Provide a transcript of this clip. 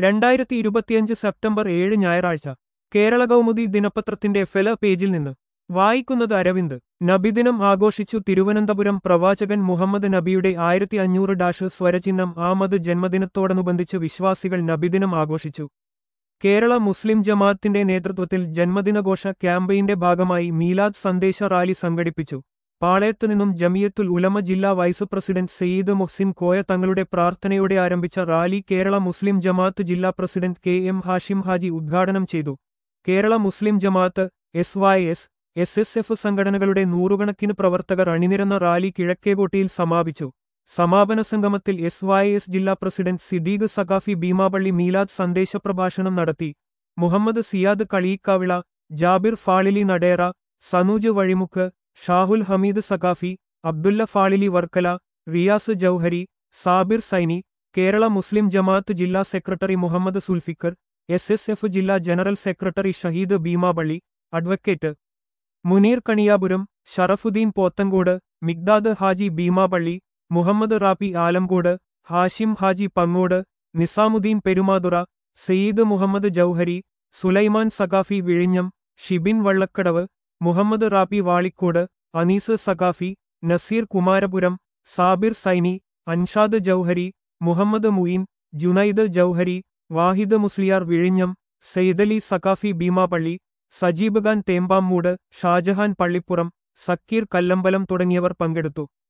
രണ്ടായിരത്തി ഇരുപത്തിയഞ്ച് സെപ്റ്റംബർ ഏഴ് ഞായറാഴ്ച കേരള കൗമുദി ദിനപത്രത്തിന്റെ ഫെല പേജിൽ നിന്ന് വായിക്കുന്നത് അരവിന്ദ് നബിദിനം ആഘോഷിച്ചു തിരുവനന്തപുരം പ്രവാചകൻ മുഹമ്മദ് നബിയുടെ ആയിരത്തി അഞ്ഞൂറ് ഡാഷ് സ്വരചിഹ്നം ആമത് ജന്മദിനത്തോടനുബന്ധിച്ച് വിശ്വാസികൾ നബിദിനം ആഘോഷിച്ചു കേരള മുസ്ലിം ജമാഅത്തിന്റെ നേതൃത്വത്തിൽ ജന്മദിനഘോഷ ക്യാമ്പയിന്റെ ഭാഗമായി മീലാദ് സന്ദേശ റാലി സംഘടിപ്പിച്ചു പാളയത്തു നിന്നും ജമിയത്തുൽ ഉലമ ജില്ലാ വൈസ് പ്രസിഡന്റ് സയ്യിദ് മുഹ്സിൻ കോയ തങ്ങളുടെ പ്രാർത്ഥനയോടെ ആരംഭിച്ച റാലി കേരള മുസ്ലിം ജമാഅത്ത് ജില്ലാ president K M Hashim Haji ഉദ്ഘാടനം ചെയ്തു Kerala Muslim Jamaath S Y S S S F സംഘടനകളുടെ നൂറുകണക്കിന് പ്രവർത്തകർ അണിനിരന്ന റാലി കിഴക്കേകോട്ടയിൽ സമാപിച്ചു സമാപന സംഗമത്തിൽ എസ് വൈ എസ് ജില്ലാ പ്രസിഡന്റ് സിദ്ദീഖ് സഖാഫി ഭീമാപള്ളി മീലാദ് സന്ദേശപ്രഭാഷണം നടത്തി മുഹമ്മദ് സിയാദ് കളീക്കാവിള ജാബിർ ഫാളിലി നടേറ സനൂജ് വഴിമുക്ക് ഷാഹുൽ ഹമീദ് സഖാഫി അബ്ദുല്ല ഫാളിലി വർക്കല റിയാസ് ജൌഹരി സാബിർ സൈനി കേരള മുസ്ലിം ജമാഅത്ത് ജില്ലാ secretary Muhammad Sulfiqar S S F ജില്ലാ general secretary Shaheed Beemapally advocate Muneer Kaniyapuram Sharafudheen Pothencode Migdad Haji Beemapally Muhammad Rafi Alamcode Hashim Haji Pangode Nizamudheen Perumathura Sayyid Muhammad Jouhari Sulaiman Saqafi വിഴിഞ്ഞം ഷിബിൻ വള്ളക്കടവ് മുഹമ്മദ് റാപ്പി വാളിക്കോട് അനീസ് സഖാഫി നസീർ കുമാരപുരം സാബിർ സൈനി അൻഷാദ് ജൌഹരി മുഹമ്മദ് മുയിൻ ജുനൈദ് ജൌഹരി വാഹിദ് മുസ്ലിയാർ വിഴിഞ്ഞം സെയ്ദലി സഖാഫി ഭീമാപള്ളി സജീബ് ഖാൻ തേമ്പാമ്മൂട് ഷാജഹാൻ പള്ളിപ്പുറം സക്കീർ കല്ലമ്പലം തുടങ്ങിയവർ പങ്കെടുത്തു